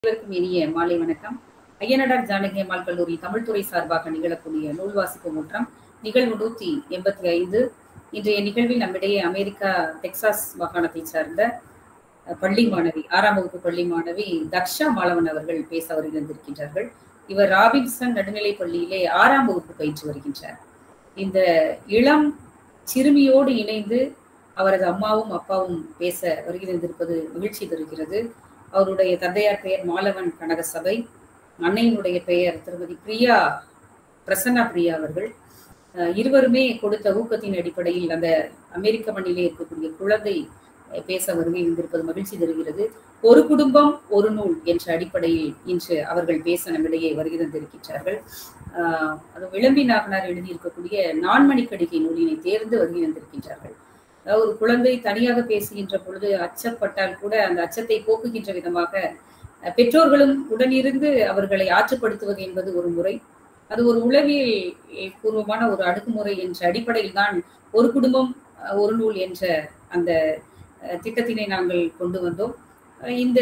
அனைவருக்கும் இனிய மாலை வணக்கம் ஐயனடார் ஜானகி அம்மாள் கல்லூரி தமிழ்துறை சார்பாக நிகழக்கூடிய நூல் வாசிப்பு முற்றம் நிகழ்வு நூத்தி எண்பத்தி ஐந்து இன்றைய நிகழ்வில் நம்மிடையே அமெரிக்கா டெக்சாஸ் மாகாணத்தை சார்ந்த அஹ், பள்ளி மாணவி ஆறாம் வகுப்பு பள்ளி மாணவி தக்ஷா மாலவன் அவர்கள் பேச வருகின்றிருக்கின்றார்கள் இவர் ராபின்சன் நடுநிலைப் பள்ளியிலே ஆறாம் வகுப்பு பயின்று வருகின்றார் இந்த இளம் சிறுமியோடு இணைந்து அவரது அம்மாவும் அப்பாவும் பேச வருகிறந்திருப்பது மகிழ்ச்சி தருகிறது அவருடைய தந்தையார் பெயர் மாலவன் கனகசபை அன்னையினுடைய பெயர் திருமதி பிரியா பிரசன்னா பிரியா அவர்கள் அஹ் இருவருமே கொடுத்த ஊக்கத்தின் அடிப்படையில் அந்த அமெரிக்க மண்ணிலே இருக்கக்கூடிய குழந்தை அஹ், பேச வருகை இருந்திருப்பது மகிழ்ச்சி தருகிறது ஒரு குடும்பம் ஒரு நூல் என்ற அடிப்படையில் இன்று அவர்கள் பேச நம்மிடையே வருகை தந்திருக்கின்றார்கள் ஆஹ் அது விளம்பி நாகனார் எழுதியிருக்கக்கூடிய நான்மணி கடிகை நூலினை தேர்ந்து வருகை வந்திருக்கின்றார்கள் அதாவது ஒரு குழந்தை தனியாக பேசுகின்ற பொழுது அச்சப்பட்டால் கூட அந்த அச்சத்தை போக்குகின்ற விதமாக அஹ், பெற்றோர்களும் உடனிருந்து அவர்களை ஆற்றுப்படுத்துவது என்பது ஒரு முறை அது ஒரு உளவியல் பூர்வமான ஒரு அணுகுமுறை என்ற அடிப்படையில் தான் ஒரு குடும்பம் அஹ், ஒரு நூல் என்ற அந்த அஹ், திட்டத்தினை நாங்கள் கொண்டு வந்தோம் அஹ், இந்த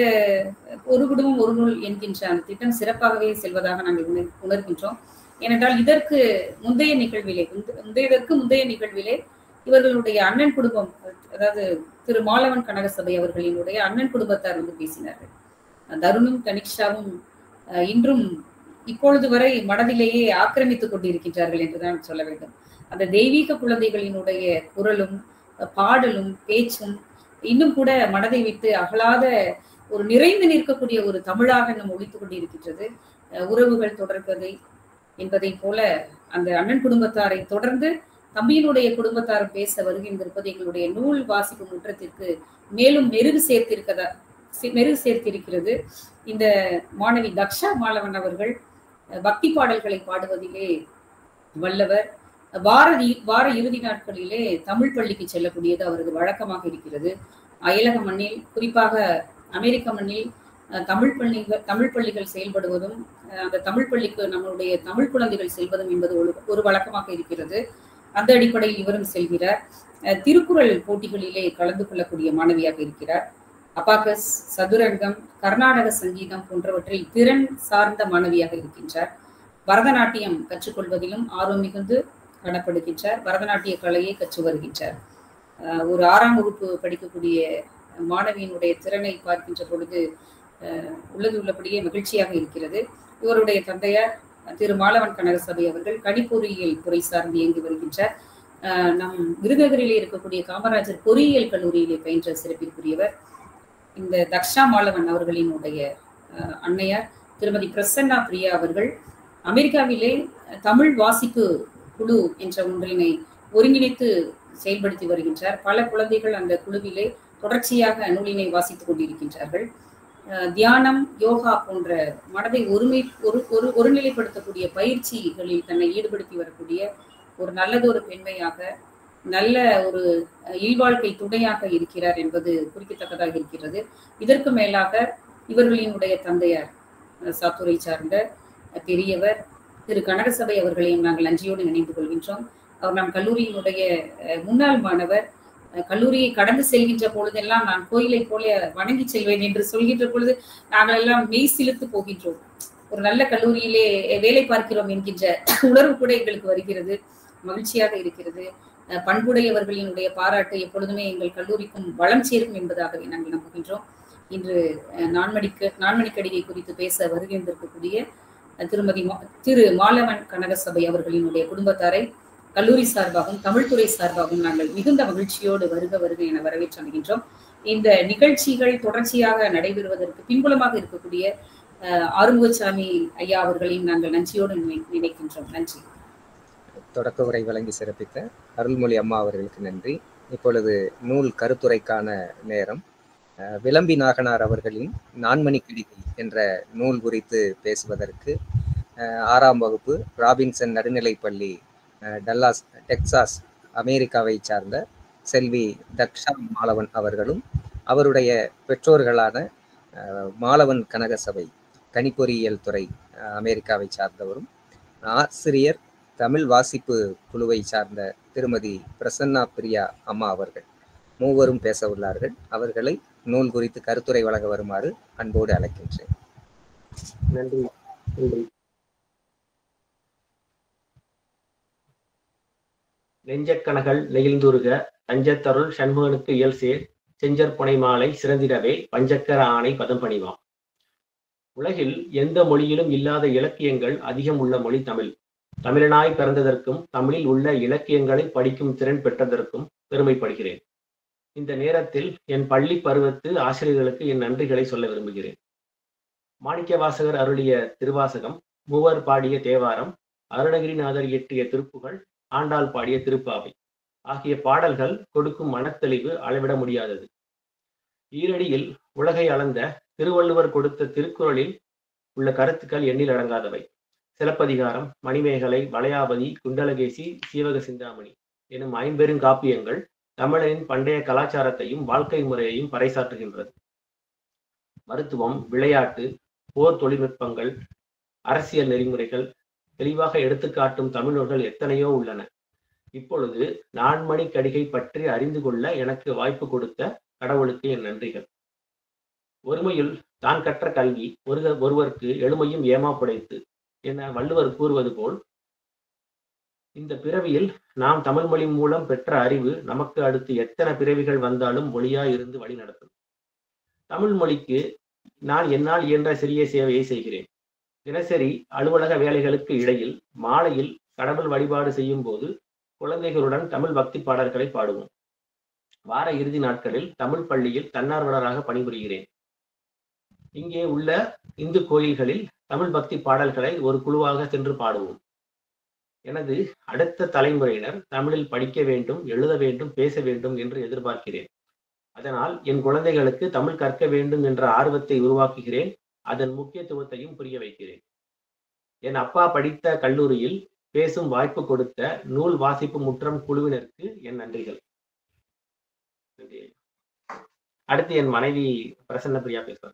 ஒரு குடும்பம் ஒரு நூல் என்கின்ற அந்த திட்டம் சிறப்பாகவே செல்வதாக நாங்கள் உணர் உணர்கின்றோம் ஏனென்றால் இதற்கு முந்தைய நிகழ்விலே முந்தை- முந்தையதற்கு முந்தைய நிகழ்விலே இவர்களுடைய அண்ணன் குடும்பம் அதாவது திரு மாலவன் கனகசபை அவர்களினுடைய அண்ணன் குடும்பத்தார் வந்து பேசினார்கள் தருணும் தனிக்ஷாவும் அஹ், இன்றும் இப்பொழுது வரை மனதிலேயே ஆக்கிரமித்துக் கொண்டிருக்கின்றார்கள் என்றுதான் சொல்ல வேண்டும் அந்த தெய்வீக குழந்தைகளினுடைய குரலும் அஹ், பாடலும் பேச்சும் இன்னும் கூட மனதை விட்டு அகலாத ஒரு நிறைந்து நிற்கக்கூடிய ஒரு தமிழாக நம் ஒழித்துக் கொண்டிருக்கின்றது அஹ், உறவுகள் தொடர்கதை என்பதை போல அந்த அண்ணன் குடும்பத்தாரை தொடர்ந்து தம்பியினுடைய குடும்பத்தார் பேச வருகின்றிருப்பது எங்களுடைய நூல் வாசிப்பு முற்றத்திற்கு மேலும் மெருகு சேர்த்திருக்கதா சி- மெருகு சேர்த்திருக்கிறது இந்த மாணவி தக்ஷா மாலவன் அவர்கள் அஹ், பக்தி பாடல்களை பாடுவதிலே வல்லவர் வார வார இறுதி நாட்களிலே தமிழ் பள்ளிக்கு செல்லக்கூடியது அவரது வழக்கமாக இருக்கிறது அயலக மண்ணில் குறிப்பாக அமெரிக்க மண்ணில் அஹ், தமிழ் பள்ளிகள் தமிழ் பள்ளிகள் செயல்படுவதும் அஹ், அந்த தமிழ் பள்ளிக்கு நம்மளுடைய தமிழ் குழந்தைகள் செல்வதும் என்பது ஒரு ஒரு வழக்கமாக இருக்கிறது அந்த அடிப்படையில் இவரும் செல்கிறார் அஹ், திருக்குறள் போட்டிகளிலே கலந்து கொள்ளக்கூடிய மாணவியாக இருக்கிறார் அபாகஸ் சதுரங்கம் கர்நாடக சங்கீதம் போன்றவற்றில் திறன் சார்ந்த மாணவியாக இருக்கின்றார் பரதநாட்டியம் கற்றுக்கொள்வதிலும் ஆர்வம் மிகுந்து காணப்படுகின்றார் பரதநாட்டிய கலையை கற்று வருகின்றார் அஹ், ஒரு ஆறாம் வகுப்பு படிக்கக்கூடிய மாணவியினுடைய திறனை பார்க்கின்ற பொழுது அஹ், உள்ளது உள்ளபடியே மகிழ்ச்சியாக இருக்கிறது இவருடைய தந்தையார் திரு மாலவன் கனகசபை அவர்கள் கணிப்பொறியியல் துறை சார்ந்து இயங்கி வருகின்றார் அஹ், நம் விருதுநகரிலே இருக்கக்கூடிய காமராஜர் பொறியியல் கல்லூரியிலே பயின்ற சிறப்பிற்குரியவர் இந்த தக்ஷா மாலவன் அவர்களினுடைய அஹ், அன்னையார் திருமதி பிரசன்னா பிரியா அவர்கள் அமெரிக்காவிலே தமிழ் வாசிப்பு குழு என்ற ஒன்றினை ஒருங்கிணைத்து செயல்படுத்தி வருகின்றார் பல குழந்தைகள் அந்த குழுவிலே தொடர்ச்சியாக நூலினை வாசித்துக் கொண்டிருக்கின்றார்கள் அஹ், தியானம் யோகா போன்ற மனதை ஒருமை ஒரு ஒரு ஒருநிலைப்படுத்தக்கூடிய பயிற்சிகளில் தன்னை ஈடுபடுத்தி வரக்கூடிய ஒரு நல்லதொரு பெண்மையாக நல்ல ஒரு அஹ், இல்வாழ்க்கை துணையாக இருக்கிறார் என்பது குறிப்பிடத்தக்கதாக இருக்கிறது இதற்கு மேலாக இவர்களினுடைய தந்தையார் அஹ், சாத்தூரை சார்ந்த அஹ், பெரியவர் திரு கனகசபை அவர்களையும் நாங்கள் நன்றியோடு நினைந்து கொள்கின்றோம் அவர் நம் கல்லூரியினுடைய அஹ், முன்னாள் மாணவர் அஹ், கல்லூரியை கடந்து செல்கின்ற பொழுதெல்லாம் நான் கோயிலை போல வணங்கி செல்வேன் என்று சொல்கின்ற பொழுது நாங்கள் எல்லாம் மெய் சிலுத்து போகின்றோம் ஒரு நல்ல கல்லூரியிலே வேலை பார்க்கிறோம் என்கின்ற உணர்வு கூட எங்களுக்கு வருகிறது மகிழ்ச்சியாக இருக்கிறது அஹ், பண்புடையவர்களினுடைய பாராட்டு எப்பொழுதுமே எங்கள் கல்லூரிக்கும் வளம் சேரும் என்பதாகவே நாங்கள் நம்புகின்றோம் இன்று அஹ், நான்மணிக்கு நான்மணிக்கடிகை குறித்து பேச வருகின்றிருக்கக்கூடிய அஹ், திருமதி மா- திரு மாலவன் கனகசபை அவர்களினுடைய குடும்பத்தாரை கல்லூரி சார்பாகவும் தமிழ்துறை சார்பாகவும் நாங்கள் மிகுந்த மகிழ்ச்சியோடு வருக வருக என வரவேற்று அணுகின்றோம் இந்த நிகழ்ச்சிகள் தொடர்ச்சியாக நடைபெறுவதற்கு பின்புலமாக இருக்கக்கூடிய அஹ், ஆறுமுகசாமி ஐயா அவர்களையும் நாங்கள் நன்றியோடு நினை- நினைக்கின்றோம் நன்றி தொடக்க உரை வழங்கி சிறப்பித்த அருள்மொழி அம்மா அவர்களுக்கு நன்றி இப்பொழுது நூல் கருத்துரைக்கான நேரம் அஹ், விளம்பி நாகனார் அவர்களின் நான்மணி கிடிகை என்ற நூல் குறித்து பேசுவதற்கு அஹ், ஆறாம் வகுப்பு ராபின்சன் நடுநிலைப்பள்ளி அஹ், டல்லாஸ் டெக்சாஸ் அமெரிக்காவை சார்ந்த செல்வி தக்ஷா மாலவன் அவர்களும் அவருடைய பெற்றோர்களான அஹ், மாலவன் கனகசபை கணிப்பொறியியல் துறை அஹ், அமெரிக்காவை சார்ந்தவரும் ஆசிரியர் தமிழ் வாசிப்பு குழுவை சார்ந்த திருமதி பிரசன்னா பிரியா அம்மா அவர்கள் மூவரும் பேச உள்ளார்கள் அவர்களை நூல் குறித்து கருத்துரை வழங்க வருமாறு அன்போடு அழைக்கின்றேன் நன்றி நன்றி நெஞ்சக்கணகள் நெகிழ்ந்துருக தஞ்சத்தருள் சண்முகனுக்கு இயல் சேர் செஞ்சற்புனை மாலை சிறந்திடவே பஞ்சக்கர ஆணை பதம் பணிவாம் உலகில் எந்த மொழியிலும் இல்லாத இலக்கியங்கள் அதிகம் உள்ள மொழி தமிழ் தமிழனாய் பிறந்ததற்கும் தமிழில் உள்ள இலக்கியங்களை படிக்கும் திறன் பெற்றதற்கும் பெருமைப்படுகிறேன் இந்த நேரத்தில் என் பள்ளி பருவத்து ஆசிரியர்களுக்கு என் நன்றிகளை சொல்ல விரும்புகிறேன் மாணிக்க வாசகர் அருளிய திருவாசகம் மூவர் பாடிய தேவாரம் அருணகிரிநாதர் இயற்றிய திருப்புகள் ஆண்டாள் பாடிய திருப்பாவை ஆகிய பாடல்கள் கொடுக்கும் மனத்தெளிவு அளவிட முடியாதது ஈரடியில் உலகை அளந்த திருவள்ளுவர் கொடுத்த திருக்குறளில் உள்ள கருத்துக்கள் எண்ணில் அடங்காதவை சிலப்பதிகாரம் மணிமேகலை வளையாபதி குண்டலகேசி சீவக சிந்தாமணி எனும் ஐம்பெருங்காப்பியங்கள் தமிழரின் பண்டைய கலாச்சாரத்தையும் வாழ்க்கை முறையையும் பறைசாற்றுகின்றது மருத்துவம் விளையாட்டு போர் தொழில்நுட்பங்கள் அரசியல் நெறிமுறைகள் தெளிவாக எடுத்துக்காட்டும் தமிழர்கள் எத்தனையோ உள்ளன இப்பொழுது நான்மணி கடிகை பற்றி அறிந்து கொள்ள எனக்கு வாய்ப்பு கொடுத்த கடவுளுக்கு என் நன்றிகள் ஒருமையில் தான் கற்ற கல்வி ஒரு ஒருவருக்கு எளிமையும் ஏமா புடைத்து என வள்ளுவர் கூறுவது போல் இந்த பிறவியில் நாம் தமிழ் மொழி மூலம் பெற்ற அறிவு நமக்கு அடுத்து எத்தனை பிறவிகள் வந்தாலும் மொழியா இருந்து வழி நடத்தும் தமிழ் மொழிக்கு நான் என்னால் இயன்ற சிறிய சேவையை செய்கிறேன் தினசரி அலுவலக வேலைகளுக்கு இடையில் மாலையில் கடவுள் வழிபாடு செய்யும் போது குழந்தைகளுடன் தமிழ் பக்தி பாடல்களை பாடுவோம் வார இறுதி நாட்களில் தமிழ் பள்ளியில் தன்னார்வலராக பணிபுரிகிறேன் இங்கே உள்ள இந்து கோயில்களில் தமிழ் பக்தி பாடல்களை ஒரு குழுவாக சென்று பாடுவோம் எனது அடுத்த தலைமுறையினர் தமிழில் படிக்க வேண்டும் எழுத வேண்டும் பேச வேண்டும் என்று எதிர்பார்க்கிறேன் அதனால் என் குழந்தைகளுக்கு தமிழ் கற்க வேண்டும் என்ற ஆர்வத்தை உருவாக்குகிறேன் அதன் முக்கியத்துவத்தையும் புரிய வைக்கிறேன் என் அப்பா படித்த கல்லூரியில் பேசும் வாய்ப்பு கொடுத்த நூல் வாசிப்பு முற்றம் குழுவினருக்கு என் நன்றிகள் அடுத்து என் மனைவி பிரசன்ன பிரியா பேசுவாங்க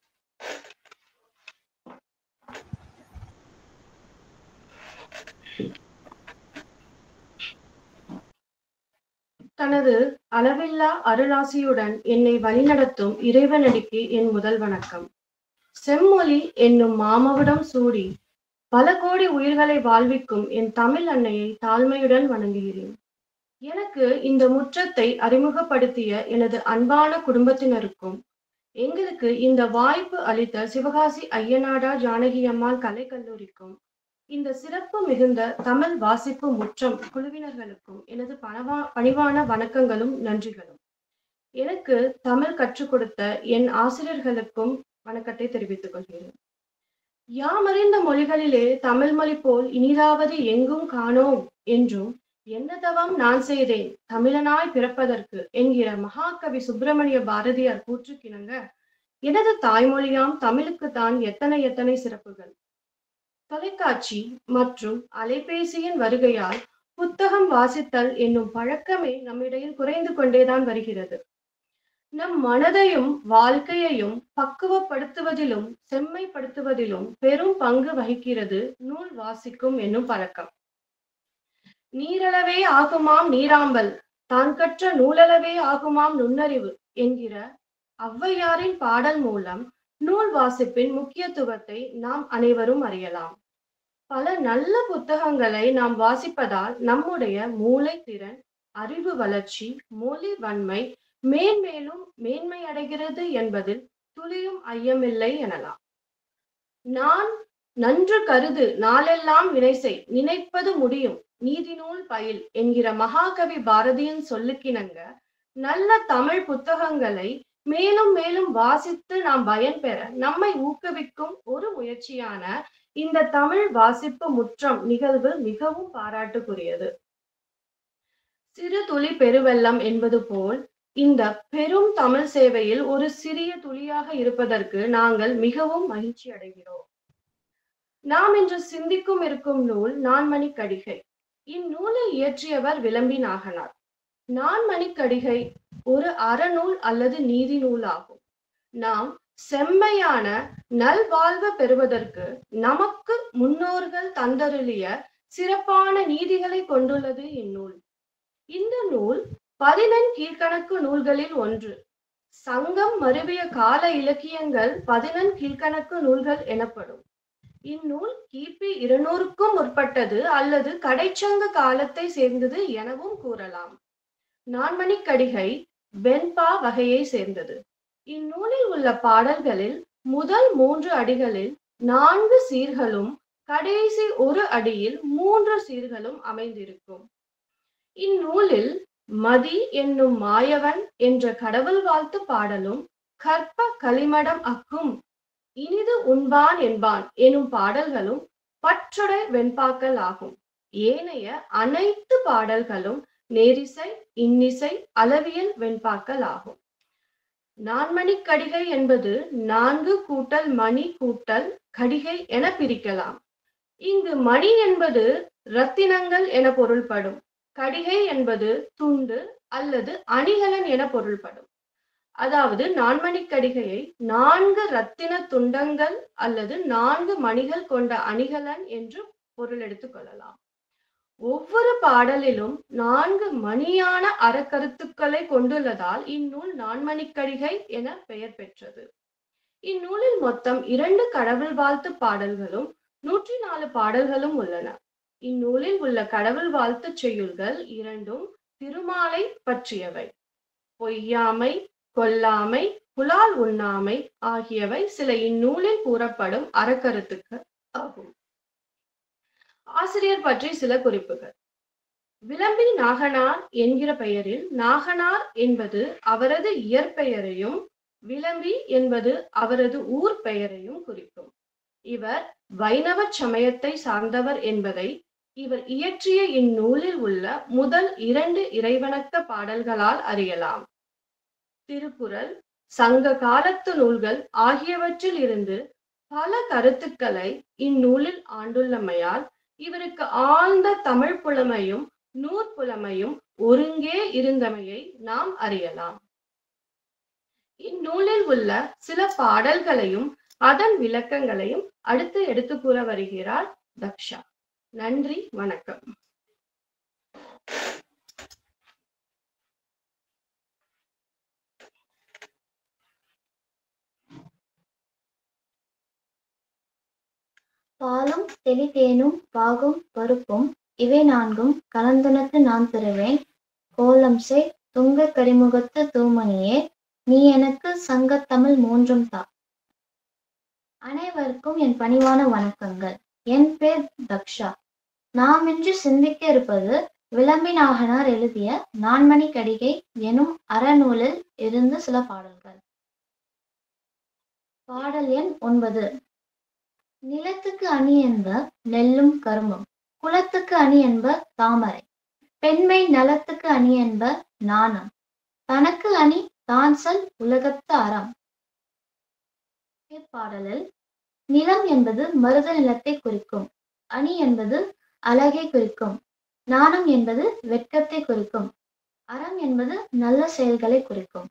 தனது அளவில்லா அருளாசியுடன் என்னை வழிநடத்தும் இறைவனடிக்கு என் முதல் வணக்கம் செம்மொழி என்னும் மாமகுடம் சூடி பல கோடி உயிர்களை வாழ்விக்கும் என் தமிழ் அன்னையை தாழ்மையுடன் வணங்குகிறேன் எனக்கு இந்த முற்றத்தை அறிமுகப்படுத்திய எனது அன்பான குடும்பத்தினருக்கும் எங்களுக்கு இந்த வாய்ப்பு அளித்த சிவகாசி ஐயனாடா ஜானகி அம்மாள் கலைக்கல்லூரிக்கும் இந்த சிறப்பு மிகுந்த தமிழ் வாசிப்பு முற்றம் குழுவினர்களுக்கும் எனது பணவா பணிவான வணக்கங்களும் நன்றிகளும் எனக்கு தமிழ் கற்றுக் கொடுத்த என் ஆசிரியர்களுக்கும் வணக்கத்தை தெரிவித்துக் கொள்கிறேன் யாமறிந்த மொழிகளிலே தமிழ் மொழி போல் இனிதாவது எங்கும் காணோம் என்றும் என்ன தவம் நான் செய்தேன் தமிழனாய் பிறப்பதற்கு என்கிற மகாகவி சுப்பிரமணிய பாரதியார் கூற்றுக்கிணங்க எனது தாய்மொழியாம் தமிழுக்கு தான் எத்தனை எத்தனை சிறப்புகள் தொலைக்காட்சி மற்றும் அலைபேசியின் வருகையால் புத்தகம் வாசித்தல் என்னும் பழக்கமே நம்மிடையில் குறைந்து கொண்டேதான் வருகிறது நம் மனதையும் வாழ்க்கையையும் பக்குவப்படுத்துவதிலும் செம்மைப்படுத்துவதிலும் பெரும் பங்கு வகிக்கிறது நூல் வாசிக்கும் என்னும் பழக்கம் நீரளவே ஆகுமாம் நீராம்பல் தான் கற்ற நூலளவே ஆகுமாம் நுண்ணறிவு என்கிற ஔவையாரின் பாடல் மூலம் நூல் வாசிப்பின் முக்கியத்துவத்தை நாம் அனைவரும் அறியலாம் பல நல்ல புத்தகங்களை நாம் வாசிப்பதால் நம்முடைய மூளை திறன் அறிவு வளர்ச்சி மொழி வன்மை மேன்மேலும் மேன்மை அடைகிறது என்பதில் துளியும் ஐயமில்லை எனலாம் நான் நன்று கருது நாளெல்லாம் வினைசை நினைப்பது முடியும் நீதி நூல் பயில் என்கிற மகாகவி பாரதியின் சொல்லுக்கிணங்க நல்ல தமிழ் புத்தகங்களை மேலும் மேலும் வாசித்து நாம் பயன்பெற நம்மை ஊக்குவிக்கும் ஒரு முயற்சியான இந்த தமிழ் வாசிப்பு முற்றம் நிகழ்வு மிகவும் பாராட்டுக்குரியது சிறு துளி பெருவெள்ளம் என்பது போல் இந்த பெரும் தமிழ் சேவையில் ஒரு சிறிய துளியாக இருப்பதற்கு நாங்கள் மிகவும் மகிழ்ச்சி அடைகிறோம் நாம் இன்று சிந்திக்கும் இருக்கும் நூல் நான்மணி கடிகை இந்நூலை இயற்றியவர் விளம்பி நாகனார் நான்மணி கடிகை ஒரு அறநூல் அல்லது நீதி நூல் ஆகும் நாம் செம்மையான நல்வாழ்வு பெறுவதற்கு நமக்கு முன்னோர்கள் தந்தருளிய சிறப்பான நீதிகளை கொண்டுள்ளது இந்நூல் இந்த நூல் பதினெண் கீழ்கணக்கு நூல்களில் ஒன்று சங்கம் மருவிய கால இலக்கியங்கள் பதினெண் கீழ்கணக்கு நூல்கள் எனப்படும் இந்நூல் கிபி இருநூறுக்கும் முற்பட்டது அல்லது கடைச்சங்க காலத்தை சேர்ந்தது எனவும் கூறலாம் நான்மணிக்கடிகை வெண்பா வகையை சேர்ந்தது இந்நூலில் உள்ள பாடல்களில் முதல் மூன்று அடிகளில் நான்கு சீர்களும் கடைசி ஒரு அடியில் மூன்று சீர்களும் அமைந்திருக்கும் இந்நூலில் மதி என்னும் மாயவன் என்ற கடவுள் வாழ்த்து பாடலும் கற்ப களிமடம் அக்கும் இனிது உண்பான் என்பான் எனும் பாடல்களும் பற்றுடை வெண்பாக்கள் ஆகும் ஏனைய அனைத்து பாடல்களும் நேரிசை இன்னிசை அளவியல் வெண்பாக்கள் ஆகும் நான்மணிக் கடிகை என்பது நான்கு கூட்டல் மணி கூட்டல் கடிகை என பிரிக்கலாம் இங்கு மணி என்பது ரத்தினங்கள் என பொருள்படும் கடிகை என்பது துண்டு அல்லது அணிகலன் என பொருள்படும் அதாவது நான்மணிக் கடிகையை நான்கு ரத்தின துண்டங்கள் அல்லது நான்கு மணிகள் கொண்ட அணிகலன் என்று பொருள் எடுத்துக் கொள்ளலாம் ஒவ்வொரு பாடலிலும் நான்கு மணியான அறக்கருத்துக்களை கொண்டுள்ளதால் இந்நூல் நான்மணிக்கடிகை என பெயர் பெற்றது இந்நூலில் மொத்தம் இரண்டு கடவுள் வாழ்த்து பாடல்களும் நூற்றி நாலு பாடல்களும் உள்ளன இந்நூலில் உள்ள கடவுள் வாழ்த்து செய்யுள்கள் இரண்டும் திருமாலை பற்றியவை பொய்யாமை கொல்லாமை புலால் உண்ணாமை ஆகியவை சில இந்நூலில் கூறப்படும் அறக்கருத்துக்கள் ஆகும் ஆசிரியர் பற்றி சில குறிப்புகள் விளம்பி நாகனார் என்கிற பெயரில் நாகனார் என்பது அவரது இயற்பெயரையும் விளம்பி என்பது அவரது ஊர் பெயரையும் குறிக்கும் இவர் வைணவ சமயத்தை சார்ந்தவர் என்பதை இவர் இயற்றிய இந்நூலில் உள்ள முதல் இரண்டு இறைவணக்க பாடல்களால் அறியலாம் திருக்குறள் சங்க காலத்து நூல்கள் ஆகியவற்றில் இருந்து பல கருத்துக்களை இந்நூலில் ஆண்டுள்ளமையால் இவருக்கு ஆழ்ந்த தமிழ் புலமையும் நூற்புலமையும் ஒருங்கே இருந்தமையை நாம் அறியலாம் இந்நூலில் உள்ள சில பாடல்களையும் அதன் விளக்கங்களையும் அடுத்து எடுத்து கூற வருகிறார் தக்ஷா நன்றி வணக்கம் பாலும் தெளிதேனும் பாகும் பருப்பும் இவை நான்கும் கலந்துனத்து நான் தருவேன் கோலம் செய் துங்க கரிமுகத்து தூமணியே நீ எனக்கு சங்கத்தமிழ் மூன்றும் தா அனைவருக்கும் என் பணிவான வணக்கங்கள் என் பேர் தக்ஷா நாம் இன்று சிந்திக்க இருப்பது விளம்பினாகனார் எழுதிய நான்மணி கடிகை எனும் அறநூலில் இருந்து சில பாடல்கள் பாடல் எண் ஒன்பது நிலத்துக்கு அணி என்ப நெல்லும் கரும்பும் குலத்துக்கு அணி என்ப தாமரை பெண்மை நலத்துக்கு அணி என்ப நாணம் தனக்கு அணி தான் சொல் உலகத்து அறம் இப்பாடலில் நிலம் என்பது மருத நிலத்தை குறிக்கும் அணி என்பது அழகை குறிக்கும் நாணம் என்பது வெட்கத்தை குறிக்கும் அறம் என்பது நல்ல செயல்களை குறிக்கும்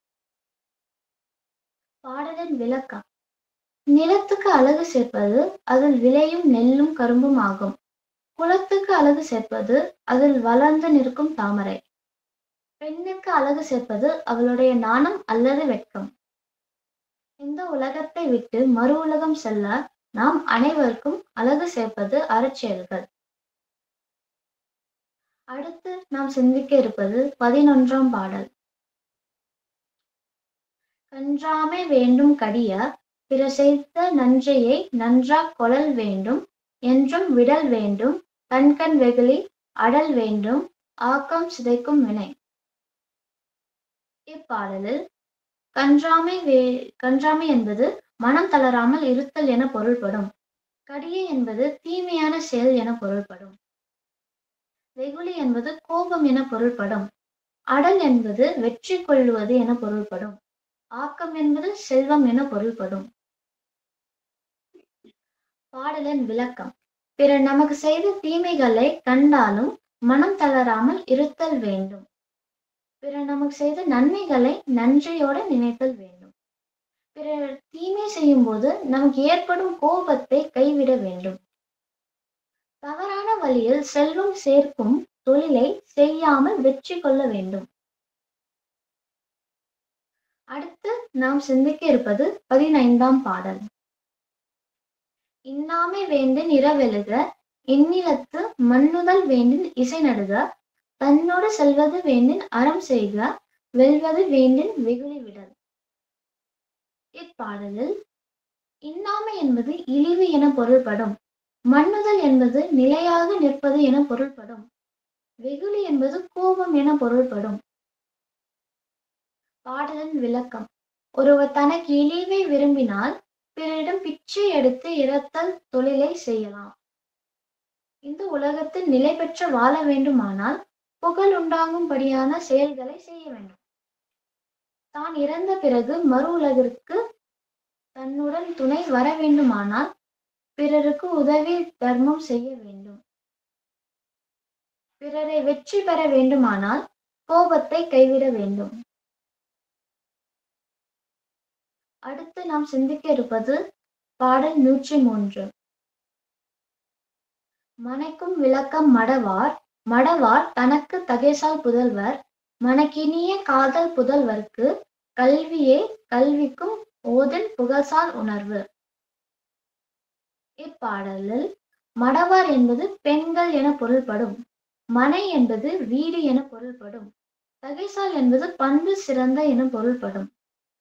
பாடலின் விளக்கம் நிலத்துக்கு அழகு சேர்ப்பது அதில் விளையும் நெல்லும் கரும்பும் ஆகும் குளத்துக்கு அழகு சேர்ப்பது அதில் வளர்ந்து நிற்கும் தாமரை பெண்ணுக்கு அழகு சேர்ப்பது அவளுடைய நாணம் அல்லது வெட்கம் இந்த உலகத்தை விட்டு மறு உலகம் செல்ல நாம் அனைவருக்கும் அழகு சேர்ப்பது அறச்செயல்கள் அடுத்து நாம் சிந்திக்க இருப்பது பதினொன்றாம் பாடல் கன்றாமை வேண்டும் கடிய பிற செய்த நன்றியை நன்றா கொளல் வேண்டும் என்றும் விடல் வேண்டும் கண்கண் வெகுளி அடல் வேண்டும் ஆக்கம் சிதைக்கும் வினை இப்பாடலில் கன்றாமை வே கன்றாமை என்பது மனம் தளராமல் இருத்தல் என பொருள்படும் கடியை என்பது தீமையான செயல் என பொருள்படும் வெகுளி என்பது கோபம் என பொருள்படும் அடல் என்பது வெற்றி கொள்வது என பொருள்படும் ஆக்கம் என்பது செல்வம் என பொருள்படும் பாடலின் விளக்கம் பிறர் நமக்கு செய்த தீமைகளை கண்டாலும் மனம் தளராமல் இருத்தல் வேண்டும் பிறர் நமக்கு செய்த நன்மைகளை நன்றியோட நினைத்தல் வேண்டும் பிறர் தீமை செய்யும் போது நமக்கு ஏற்படும் கோபத்தை கைவிட வேண்டும் தவறான வழியில் செல்வம் சேர்க்கும் தொழிலை செய்யாமல் வெற்றி கொள்ள வேண்டும் அடுத்து நாம் சிந்திக்க இருப்பது பதினைந்தாம் பாடல் இன்னாமை வேண்டின் இரவெழுக இந்நிலத்து மண்ணுதல் வேண்டின் இசை நடுக தன்னோடு செல்வது வேண்டின் அறம் செய்க வெல்வது வேண்டின் வெகுளி விடல் இப்பாடலில் இன்னாமை என்பது இழிவு என பொருள்படும் மண்ணுதல் என்பது நிலையாக நிற்பது என பொருள்படும் வெகுளி என்பது கோபம் என பொருள்படும் பாடலின் விளக்கம் ஒருவர் தனக்கு இழிவை விரும்பினால் பிறரிடம் பிச்சை எடுத்து இறத்தல் தொழிலை செய்யலாம் இந்த உலகத்தில் நிலை பெற்று வாழ வேண்டுமானால் புகழ் உண்டாகும்படியான செயல்களை செய்ய வேண்டும் தான் இறந்த பிறகு மறு உலகிற்கு தன்னுடன் துணை வர வேண்டுமானால் பிறருக்கு உதவி தர்மம் செய்ய வேண்டும் பிறரை வெற்றி பெற வேண்டுமானால் கோபத்தை கைவிட வேண்டும் அடுத்து நாம் சிந்திக்க இருப்பது பாடல் நூற்றி மூன்று மனைக்கும் விளக்கம் மடவார் மடவார் தனக்கு தகைசால் புதல்வர் மனக்கினிய காதல் புதல்வர்க்கு கல்வியே கல்விக்கும் ஓதன் புகழ்சால் உணர்வு இப்பாடலில் மடவார் என்பது பெண்கள் என பொருள்படும் மனை என்பது வீடு என பொருள்படும் தகைசால் என்பது பண்பு சிறந்த என பொருள்படும்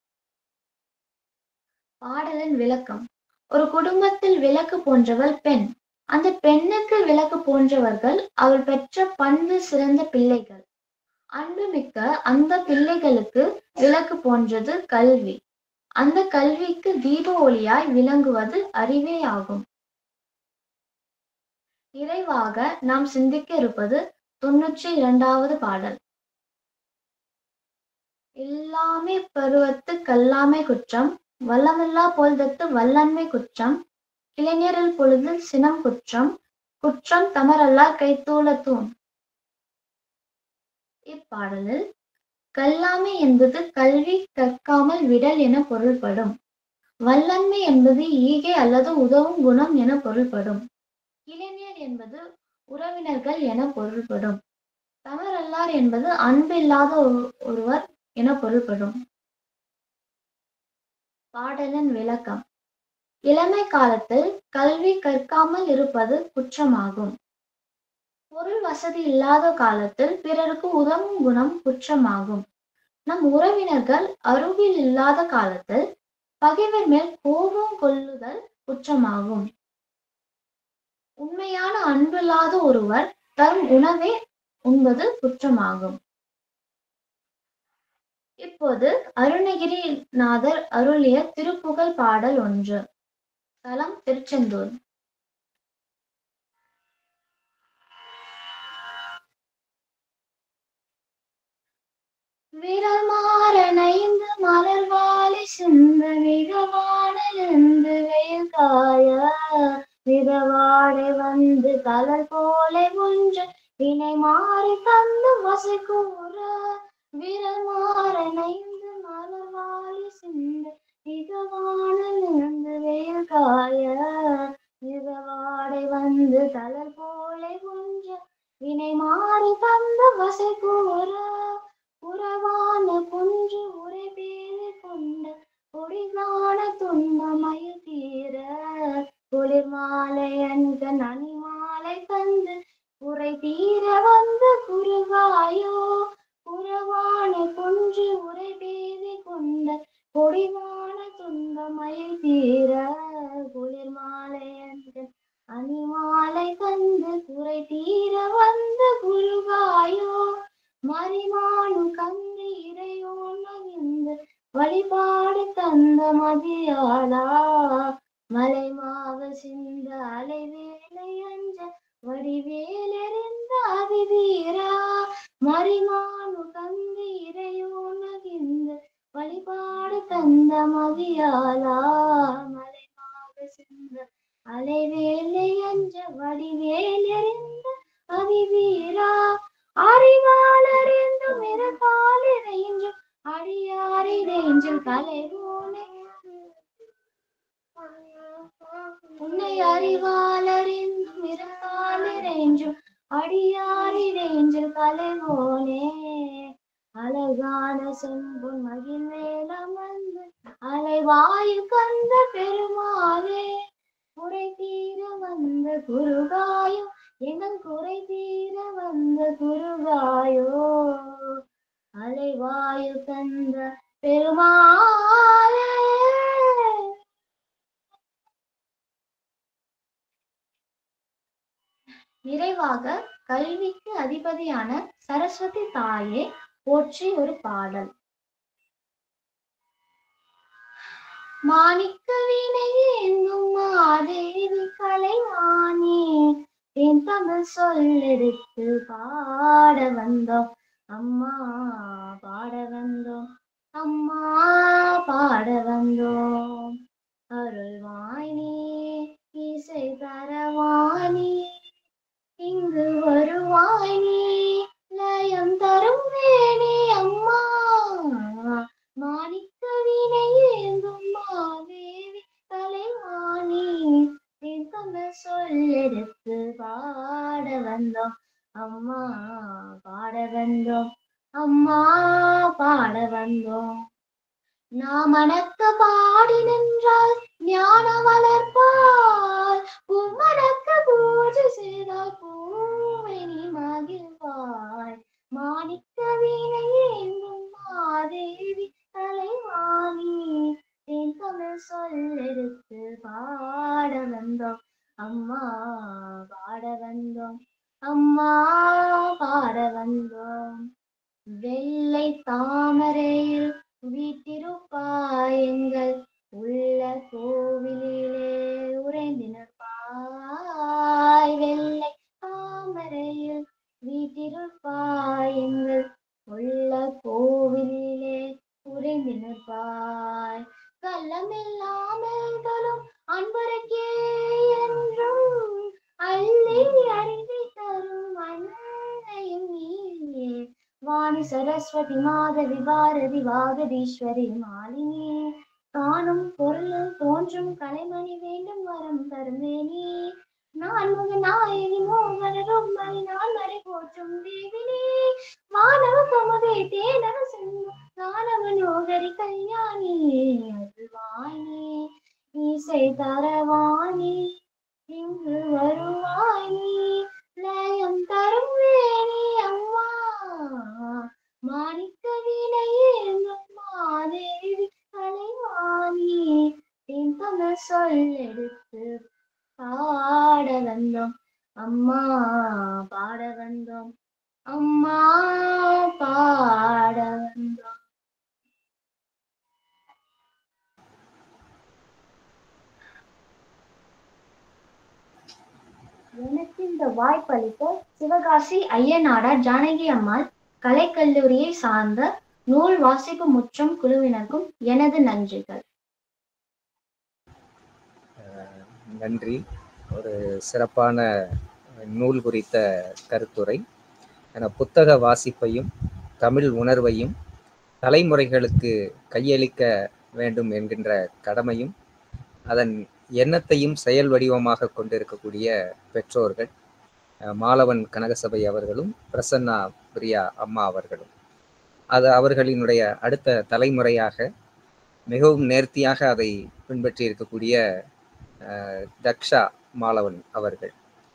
பாடலின் விளக்கம் ஒரு குடும்பத்தில் விளக்கு போன்றவள் பெண் அந்த பெண்ணுக்கு விளக்கு போன்றவர்கள் அவள் பெற்ற பண்பு சிறந்த பிள்ளைகள் அன்புமிக்க அந்த பிள்ளைகளுக்கு விளக்கு போன்றது கல்வி அந்த கல்விக்கு தீப ஒளியாய் விளங்குவது அறிவே ஆகும் நிறைவாக நாம் சிந்திக்க இருப்பது தொன்னூற்றி இரண்டாவது பாடல் எல்லாமே பருவத்து கல்லாமை குற்றம் வல்லமில்லா போல்தத்து வல்லன்மை குற்றம் இளைஞரில் பொழுதில் சினம் குற்றம் குற்றம் தமரல்லா கைத்தூள தூண் இப்பாடலில் கல்லாமை என்பது கல்வி கற்காமல் விடல் என பொருள்படும் வல்லன்மை என்பது ஈகை அல்லது உதவும் குணம் என பொருள்படும் இளைஞர் என்பது உறவினர்கள் என பொருள்படும் தவறல்லார் என்பது அன்பில்லாத ஒரு- ஒருவர் என பொருள்படும் பாடலின் விளக்கம் இளமை காலத்தில் கல்வி கற்காமல் இருப்பது குற்றமாகும் பொருள் வசதி இல்லாத காலத்தில் பிறருக்கு உதவும் குணம் குற்றமாகும் நம் உறவினர்கள் அருகில் இல்லாத காலத்தில் பகைவர் மேல் கோபம் கொள்ளுதல் குற்றமாகும் உண்மையான அன்பில்லாத ஒருவர் தரும் உணவே உண்பது குற்றமாகும் இப்போது அருணகிரிநாதர் அருளிய திருப்புகழ் பாடல் ஒன்று தலம் திருச்செந்தூர் விரல் மாறனைந்து மலர் வாழி சிந்து மிகவானிலிருந்து வெயில் காய விதவாடை வந்து கலர் போல ஒன்று வினை மாறி தந்து வசை கூற விரல் மாறனைந்து மலர் வாழி சிந்து மிகவானிலிருந்து வெயில் காய விதவாடை வந்து கலர் போல ஒன்று வினை மாறி தந்த வசை கூற உறவான குன்று உரை பேறு கொண்ட கொடிகான துன்பமயில் தீர குளிர் மாலை அன்க நனி மாலை தந்து உரை தீர வந்து குருகாயோ உறவான குன்று உரை பேறு கொண்ட கொடிகான துன்பமயில் தீர குளிர் மாலை அன்க அணி மாலை தந்து குறை தீர வந்து குருகாயோ மறிமானு கந்து இறையோன் மகிழ்ந்து வழிபாடு தந்த மதியாளா மலை மாவ சிந்த அலைவேலை அஞ்ச வடிவேலெறிந்த அதிதீரா மறிமானு கந்து இறையோன் மகிழ்ந்து வழிபாடு தந்த மதியாளா மலை மாவ சிந்த அலைவேலை அஞ்ச வடிவேலெறிந்த அதிவீரா அறிவாளரென்றும் இறக்காலிறைஞ்சும் அடியாரிடைஞ்சும் கலைவோனே உன்னை அறிவாளரென்றும் இறக்காலிறைஞ்சும் அடியாரிடைஞ்சில் கலைவோனே அழகான செம்பொன் மகிழ் வேலம் வந்து அலைவாயில் கந்த பெருமாளே உரை குருகாயோ எங்கள் குறை தீர வந்த குருகாயோ அலைவாயு தந்த பெருமாளே நிறைவாக கல்விக்கு அதிபதியான சரஸ்வதி தாயே போற்றி ஒரு பாடல் மாணிக்க வீணை என்னும் மாதேவி கலைவாணி என் தமிழ் சொல்லெடுத்து பாட வந்தோம் அம்மா பாட வந்தோம் அம்மா பாட வந்தோம் அருள்வாணி இசை தரவாணி இங்கு வருவாணி லயம் தரும் வேணி அம்மா மாணிக்க வீணை ஏந்தும் மாதேவி கலைவாணி என் தமிழ் சொல்லெடுத்து பாட வந்தோம் அம்மா பாட வந்தோம் அம்மா பாட வந்தோம் நாம் அணக்க பாடி நின்றால் ஞான வளர்ப்பால் பூமணக்க பூஜை செய்தால் பூமணி மகிழ்வாய் மாணிக்க வீணை ஏந்தும் மாதேவி தலைவாணி என் தமிழ் சொல்லெடுத்து பாட வந்தோம் அம்மா பாட வந்தோம் அம்மா பாட வந்தோம் வெள்ளை தாமரையில் வீட்டிருப்பாய் எங்கள் உள்ள கோவிலிலே உறைந்திருப்பாய் வெள்ளை தாமரையில் வீட்டிருப்பாய் எங்கள் உள்ள கோவிலிலே உறைந்து நிற்பாய் கள்ளமில்லாமல் தரும் அன்பருக்கே என்றும் அள்ளி அறிவி தரும் அன்னையும் நீயே வாணி சரஸ்வதி மாதவி பாரதி வாகதீஸ்வரி மாலினி காணும் பொருளில் தோன்றும் கலைமணி வேண்டும் வரம் தருந்தேனே நான் முக நாயகி மோகன ரொம்பரி நான் மறை போற்றும் தேவினே மாணவ கமவே தேனவ சிங்கம் நானவ நோகரி கல்யாணி அருள்வாணி இசை தரவாணி இங்கு வருவாணி லயம் தரும் வேணி அம்மா மாணிக்க வீணையேந்தும் மாதேவி கலைவாணி என் தமிழ் சொல்லெடுத்து பாட வந்தோம் அம்மா பாட வந்தோம் அம்மா பாட வந்தோம் எனக்கு இந்த வாய்ப்பளித்த சிவகாசி ஐயனாடார் ஜானகி அம்மாள் கலைக்கல்லூரியை சார்ந்த நூல் வாசிப்பு முற்றம் குழுவினருக்கும் எனது நன்றிகள் நன்றி ஒரு சிறப்பான நூல் குறித்த கருத்துரை என புத்தக வாசிப்பையும் தமிழ் உணர்வையும் தலைமுறைகளுக்கு கையளிக்க வேண்டும் என்கின்ற கடமையும் அதன் எண்ணத்தையும் செயல் வடிவமாக கொண்டிருக்கக்கூடிய பெற்றோர்கள் அஹ், மாலவன் கனகசபை அவர்களும் பிரசன்னா பிரியா அம்மா அவர்களும் அது அவர்களினுடைய அடுத்த தலைமுறையாக மிகவும் நேர்த்தியாக அதை பின்பற்றி இருக்கக்கூடிய அஹ், தக்ஷா மாலவன் அவர்கள்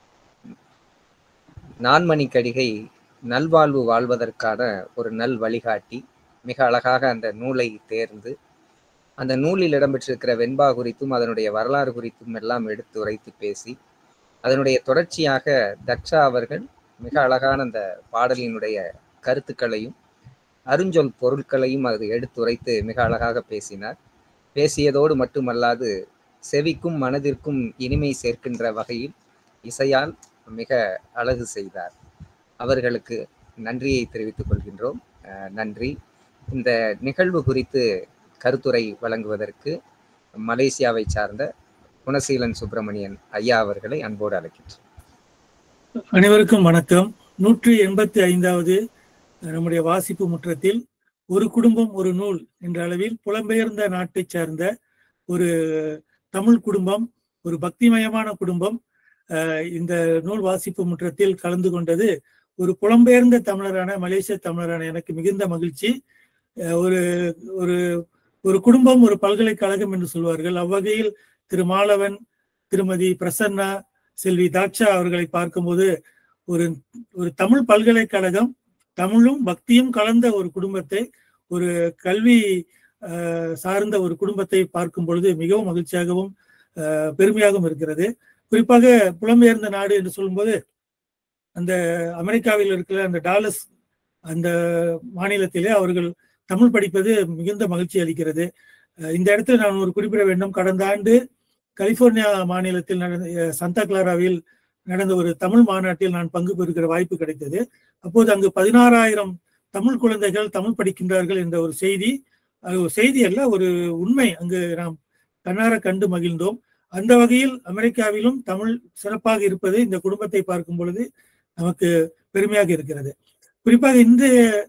நான்மணி கடிகை நல்வாழ்வு வாழ்வதற்கான ஒரு நல் வழிகாட்டி மிக அழகாக அந்த நூலை தேர்ந்து அந்த நூலில் இடம்பெற்றிருக்கிற வெண்பா குறித்தும் அதனுடைய வரலாறு குறித்தும் எல்லாம் எடுத்து உரைத்து பேசி அதனுடைய தொடர்ச்சியாக தக்ஷா அவர்கள் மிக அழகான அந்த பாடலினுடைய கருத்துக்களையும் அருஞ்சொல் பொருட்களையும் அது எடுத்துரைத்து மிக அழகாக பேசினார் பேசியதோடு மட்டுமல்லாது செவிக்கும் மனதிற்கும் இனிமை சேர்க்கின்ற வகையில் இசையால் மிக அழகு செய்தார் அவர்களுக்கு நன்றியை தெரிவித்துக் கொள்கின்றோம் அஹ் நன்றி இந்த நிகழ்வு குறித்து கருத்துரை வழங்குவதற்கு மலேசியாவை சார்ந்த குணசீலன் சுப்பிரமணியன் ஐயா அவர்களை அன்போடு அழைக்கின்றோம் அனைவருக்கும் வணக்கம் நூற்றி எண்பத்தி ஐந்தாவது நம்முடைய வாசிப்பு முற்றத்தில் ஒரு குடும்பம் ஒரு நூல் என்ற அளவில் புலம்பெயர்ந்த நாட்டைச் சார்ந்த ஒரு தமிழ் குடும்பம் ஒரு பக்திமயமான குடும்பம் அஹ், இந்த நூல் வாசிப்பு முற்றத்தில் கலந்து கொண்டது ஒரு புலம்பெயர்ந்த தமிழரான மலேசிய தமிழரான எனக்கு மிகுந்த மகிழ்ச்சி அஹ், ஒரு ஒரு ஒரு குடும்பம் ஒரு பல்கலைக்கழகம் என்று சொல்வார்கள் அவ்வகையில் திரு மாலவன் திருமதி பிரசன்னா செல்வி தாட்சா அவர்களை பார்க்கும்போது ஒரு ஒரு தமிழ் பல்கலைக்கழகம் தமிழும் பக்தியும் கலந்த ஒரு குடும்பத்தை ஒரு கல்வி அஹ், சார்ந்த ஒரு குடும்பத்தை பார்க்கும் பொழுது மிகவும் மகிழ்ச்சியாகவும் அஹ், பெருமையாகவும் இருக்கிறது குறிப்பாக புலம்பெயர்ந்த நாடு என்று சொல்லும்போது அந்த அமெரிக்காவில் இருக்கிற அந்த டாலஸ் அந்த மாநிலத்திலே அவர்கள் தமிழ் படிப்பது மிகுந்த மகிழ்ச்சி அளிக்கிறது அஹ், இந்த இடத்துல நான் ஒரு குறிப்பிட வேண்டும் கடந்த ஆண்டு கலிபோர்னியா மாநிலத்தில் நடந்த அஹ், சந்தா கிளாராவில் நடந்த ஒரு தமிழ் மாநாட்டில் நான் பங்கு பெறுகிற வாய்ப்பு கிடைத்தது அப்போது அங்கு பதினாறாயிரம் தமிழ் குழந்தைகள் தமிழ் படிக்கின்றார்கள் என்ற ஒரு செய்தி அது ஒரு செய்தி அல்ல ஒரு உண்மை அங்கு நாம் கண்ணார கண்டு மகிழ்ந்தோம் அந்த வகையில் அமெரிக்காவிலும் தமிழ் சிறப்பாக இருப்பது இந்த குடும்பத்தை பார்க்கும் பொழுது நமக்கு பெருமையாக இருக்கிறது குறிப்பாக இந்த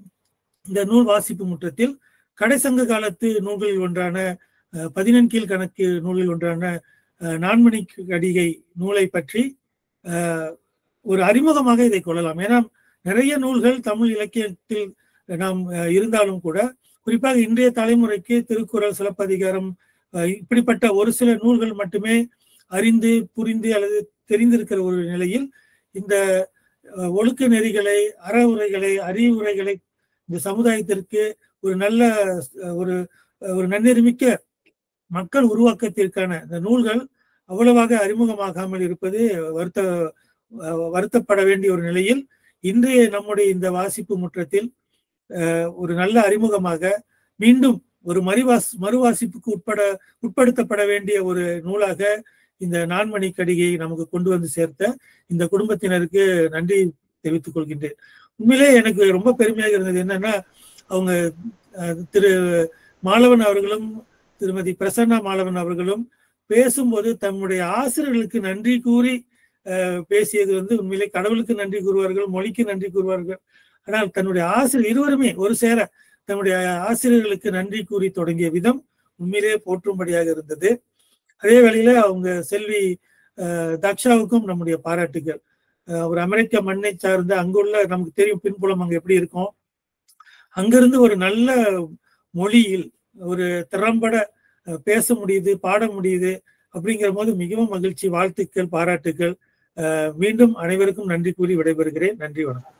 இந்த நூல் வாசிப்பு முற்றத்தில் கடைசங்க காலத்து நூல்களில் ஒன்றான அஹ், பதினெண்கீழ் கணக்கு நூலில் ஒன்றான அஹ், நான்மணி கடிகை நூலை பற்றி அஹ், ஒரு அறிமுகமாக இதை கொள்ளலாம் ஏன்னா நிறைய நூல்கள் தமிழ் இலக்கியத்தில் நாம் அஹ், இருந்தாலும் கூட குறிப்பாக இன்றைய தலைமுறைக்கு திருக்குறள் சிலப்பதிகாரம் அஹ், இப்படிப்பட்ட ஒரு சில நூல்கள் மட்டுமே அறிந்து புரிந்து அல்லது தெரிந்திருக்கிற ஒரு நிலையில் இந்த அஹ், ஒழுக்க நெறிகளை அறவுரைகளை அறிவுரைகளை இந்த சமுதாயத்திற்கு ஒரு நல்ல அஹ், ஒரு ஒரு நன்னெறிமிக்க மக்கள் உருவாக்கத்திற்கான இந்த நூல்கள் அவ்வளவாக அறிமுகமாகாமல் இருப்பது வருத்த அஹ், வருத்தப்பட வேண்டிய ஒரு நிலையில் இன்றைய நம்முடைய இந்த வாசிப்பு முற்றத்தில் அஹ், ஒரு நல்ல அறிமுகமாக மீண்டும் ஒரு மறுவாஸ் மறுவாசிப்புக்கு உட்பட உட்படுத்தப்பட வேண்டிய ஒரு நூலாக இந்த நான்மணி கடிகையை நமக்கு கொண்டு வந்து சேர்த்த இந்த குடும்பத்தினருக்கு நன்றி தெரிவித்துக் கொள்கின்றேன் உண்மையிலே எனக்கு ரொம்ப பெருமையாக இருந்தது என்னன்னா அவங்க அஹ், திரு மாலவன் அவர்களும் திருமதி பிரசன்னா மாலவன் அவர்களும் பேசும்போது தம்முடைய ஆசிரியர்களுக்கு நன்றி கூறி அஹ், பேசியது வந்து உண்மையிலே கடவுளுக்கு நன்றி கூறுவார்கள் மொழிக்கு நன்றி கூறுவார்கள் ஆனால் தன்னுடைய ஆசிரியர் இருவருமே ஒரு சேர தன்னுடைய ஆசிரியர்களுக்கு நன்றி கூறி தொடங்கிய விதம் உண்மையிலே போற்றும்படியாக இருந்தது அதே வேளையில அவங்க செல்வி அஹ், தக்ஷாவுக்கும் நம்முடைய பாராட்டுகள் அஹ், ஒரு அமெரிக்க மண்ணை சார்ந்த அங்குள்ள நமக்கு தெரியும் பின்புலம் அங்க எப்படி இருக்கும் அங்கிருந்து ஒரு நல்ல மொழியில் ஒரு திறம்பட அஹ், பேச முடியுது பாட முடியுது அப்படிங்கிற போது மிகவும் மகிழ்ச்சி வாழ்த்துக்கள் பாராட்டுக்கள் அஹ், மீண்டும் அனைவருக்கும் நன்றி கூறி விடைபெறுகிறேன் நன்றி வணக்கம்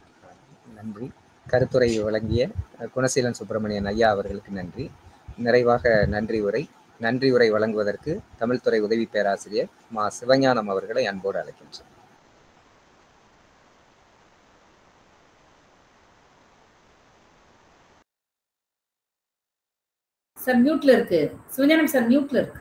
நன்றி கருத்துரை வழங்கிய அஹ், குணசீலன் சுப்பிரமணியன் ஐயா அவர்களுக்கு நன்றி நிறைவாக நன்றி உரை நன்றி உரை வழங்குவதற்கு தமிழ்துறை உதவி பேராசிரியர் மா சிவஞானம் அவர்களை அன்போடு அழைக்கின்றேன் சார் மியூட்ல இருக்கு சிவஞானம் சார் மியூட்ல இருக்கு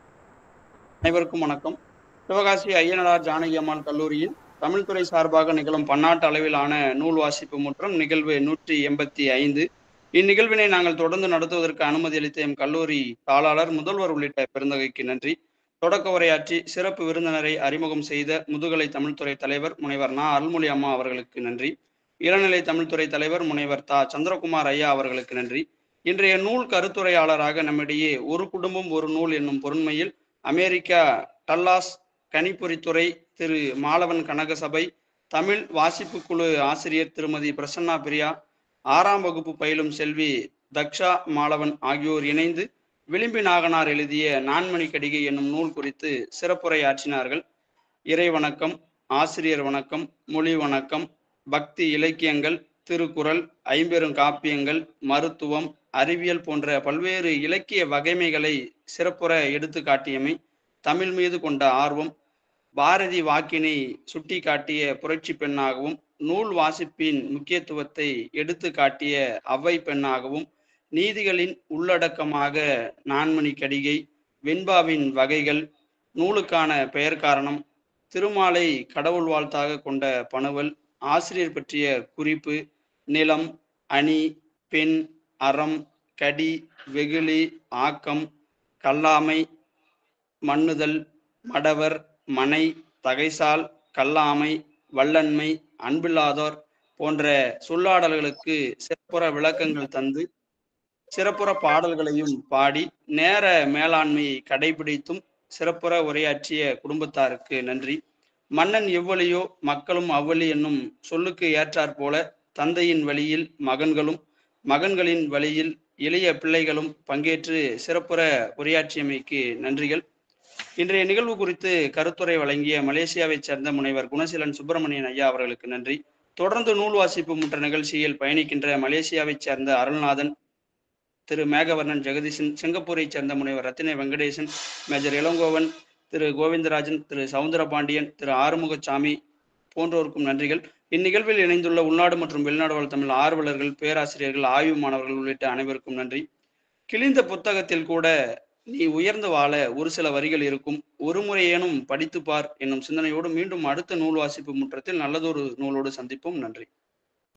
அனைவருக்கும் வணக்கம் சிவகாசி ஐயனார் ஜானகி அம்மாள் கல்லூரியில் தமிழ்துறை சார்பாக நிகழும் பன்னாட்டு அளவிலான நூல் வாசிப்பு முற்றம் நிகழ்வு நூற்றி எண்பத்தி ஐந்து இந்நிகழ்வினை நாங்கள் தொடர்ந்து நடத்துவதற்கு அனுமதி அளித்த எம் கல்லூரி தாளாளர் முதல்வர் உள்ளிட்ட பெருந்தகைக்கு நன்றி தொடக்க உரையாற்றி சிறப்பு விருந்தினரை அறிமுகம் செய்த முதுகலை தமிழ்துறை தலைவர் முனைவர் நா அருள்மொழி அம்மா அவர்களுக்கு நன்றி இளநிலை தமிழ்துறை தலைவர் முனைவர் தா சந்திரகுமார் ஐயா அவர்களுக்கு நன்றி இன்றைய நூல் கருத்துரையாளராக நம்மிடையே ஒரு குடும்பம் ஒரு நூல் என்னும் பொருண்மையில் அமெரிக்கா டல்லாஸ் கணிப்பொறித்துறை திரு மாலவன் கனகசபை தமிழ் வாசிப்பு குழு ஆசிரியர் திருமதி பிரசன்னா பிரியா ஆறாம் வகுப்பு பயிலும் செல்வி தக்ஷா மாலவன் ஆகியோர் இணைந்து விளிம்பி நாகனார் எழுதிய நான்மணி கடிகை என்னும் நூல் குறித்து சிறப்புரையாற்றினார்கள் இறை வணக்கம் ஆசிரியர் வணக்கம் மொழி வணக்கம் பக்தி இலக்கியங்கள் திருக்குறள் ஐம்பெரும் காப்பியங்கள் மருத்துவம் அறிவியல் போன்ற பல்வேறு இலக்கிய வகைமைகளை சிறப்புற எடுத்து காட்டியமை தமிழ் மீது கொண்ட ஆர்வம் பாரதி வாக்கினை சுட்டி காட்டிய புரட்சி பெண்ணாகவும் நூல் வாசிப்பின் முக்கியத்துவத்தை எடுத்து காட்டிய அவ்வை பெண்ணாகவும் நீதிகளின் உள்ளடக்கமாக நான்மணி கடிகை வெண்பாவின் வகைகள் நூலுக்கான பெயர் காரணம் திருமாலை கடவுள் வாழ்த்தாக கொண்ட பணுவல் ஆசிரியர் பற்றிய குறிப்பு நிலம் அணி பெண் அறம் கடி வெகுளி ஆக்கம் கல்லாமை மண்ணுதல் மடவர் மனை தகைசால் கல்லாமை வல்லன்மை அன்பில்லாதோர் போன்ற சொல்லாடல்களுக்கு சிறப்புற விளக்கங்கள் தந்து சிறப்புற பாடல்களையும் பாடி நேர மேலாண்மையை கடைபிடித்தும் சிறப்புற உரையாற்றிய குடும்பத்தாருக்கு நன்றி மன்னன் எவ்வளியோ மக்களும் அவ்வளி என்னும் சொல்லுக்கு ஏற்றாற் போல தந்தையின் வழியில் மகன்களும் மகன்களின் வழியில் இளைய பிள்ளைகளும் பங்கேற்று சிறப்புற உரையாற்றியமைக்கு நன்றிகள் இன்றைய நிகழ்வு குறித்து கருத்துரை வழங்கிய மலேசியாவைச் சேர்ந்த முனைவர் குணசீலன் சுப்பிரமணியன் ஐயா அவர்களுக்கு நன்றி தொடர்ந்து நூல் வாசிப்பு முற்ற நிகழ்ச்சியில் பயணிக்கின்ற மலேசியாவைச் சேர்ந்த அருள்நாதன் திரு மேகவர்ணன் ஜெகதீசன் சிங்கப்பூரைச் சேர்ந்த முனைவர் ரத்தின வெங்கடேசன் மேஜர் இளங்கோவன் திரு கோவிந்தராஜன் திரு சவுந்தரபாண்டியன் திரு ஆறுமுகசாமி போன்றோருக்கும் நன்றிகள் இந்நிகழ்வில் இணைந்துள்ள உள்நாடு மற்றும் வெளிநாடு வாழ் தமிழ் ஆர்வலர்கள் பேராசிரியர்கள் ஆய்வு மாணவர்கள் உள்ளிட்ட அனைவருக்கும் நன்றி கிழிந்த புத்தகத்தில் கூட நீ உயர்ந்து வாழ ஒரு சில வரிகள் இருக்கும் ஒரு முறையேனும் படித்து பார் என்னும் சிந்தனையோடு மீண்டும் அடுத்த நூல் வாசிப்பு முற்றத்தில் நல்லதொரு நூலோடு சந்திப்போம் நன்றி